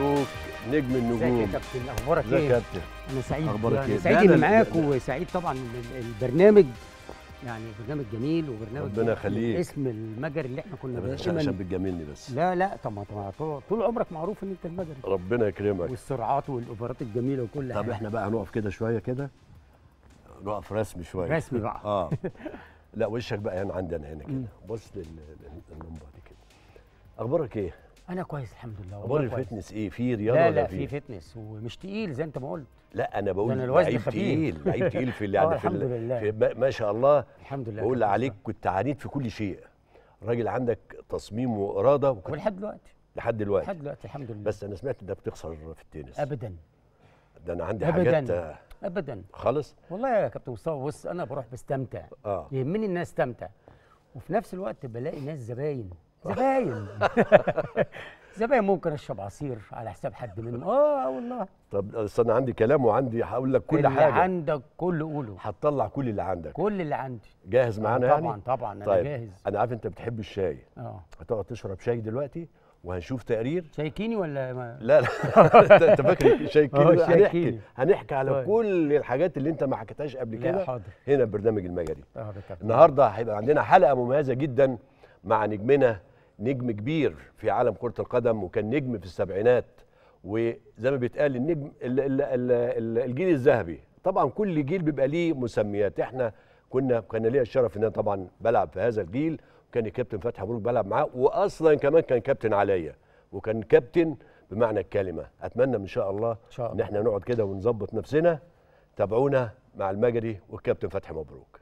مبروك نجم ازيك يا النجوم كابتن اخبارك ازيك يا ايه؟ كابتن انا سعيد أخبارك يعني إيه؟ سعيد ده اني أنا- معاك ده- وسعيد طبعا ال- البرنامج يعني برنامج جميل وبرنامج ربنا يخليك. اسم المجري اللي احنا كنا عشان عشان دايما بتجاملني بس لا لا طبعا طبعا طول- طول عمرك معروف ان انت المجري ربنا يكرمك والسرعات والاوفرات الجميله وكل طب حاجه احنا بقى هنقف كده شويه كده نقف رسمي شويه رسمي بقى اه لا وشك بقى هنا عندنا هنا مم. كده بص لل- لل- للمنبر دي كده اخبارك ايه انا كويس الحمد لله اخبار والله كويس. الفتنس ايه في رياضه لا ولا لا في فتنس ومش تقيل زي انت ما قلت لا انا بقول أنا الوزن لعيب خفيف. تقيل لعيب تقيل في آه، يعني في, الحمد ال- لله. في ما- ما شاء الله الحمد لله بقول كابتن عليك كنت عنيد في كل شيء راجل عندك تصميم واراده وكنت ولحد دلوقتي لحد دلوقتي لحد دلوقتي الحمد لله بس انا سمعت انك بتخسر في التنس ابدا ده انا عندي أبداً. حاجات آه، ابدا خالص والله يا كابتن مصطفى بص انا بروح بستمتع اه يهمني الناس استمتع وفي نفس الوقت بلاقي ناس زباين زباين زباين ممكن اشرب عصير على حساب حد منهم اه والله طب اصل انا عندي كلام وعندي هقول لك كل اللي حاجه عندك كله قوله هتطلع كل اللي عندك كل اللي عندي جاهز معانا يعني طبعا طبعا انا طيب جاهز انا عارف انت بتحب الشاي اه هتقعد تشرب شاي دلوقتي وهنشوف تقرير شايكيني ولا ما لا لا انت أنت فاكر شاي كيني آه، بقى؟ شاي هنحكي كيني. هنحكي على طيب. كل الحاجات اللي انت ما حكيتهاش قبل لا كده حاضر هنا برنامج المجري اه ده كابتن النهارده هيبقى عندنا حلقه مميزه جدا مع نجمنا نجم كبير في عالم كره القدم وكان نجم في السبعينات وزي ما بيتقال النجم ال- ال- ال- ال- الجيل الذهبي طبعا كل جيل بيبقى ليه مسميات احنا كنا كان ليا الشرف ان انا طبعا بلعب في هذا الجيل وكان الكابتن فتحي مبروك بلعب معاه واصلا كمان كان كابتن عليا وكان كابتن بمعنى الكلمه اتمنى ان شاء الله شاء ان الله. احنا نقعد كده ونظبط نفسنا تابعونا مع المجري والكابتن فتحي مبروك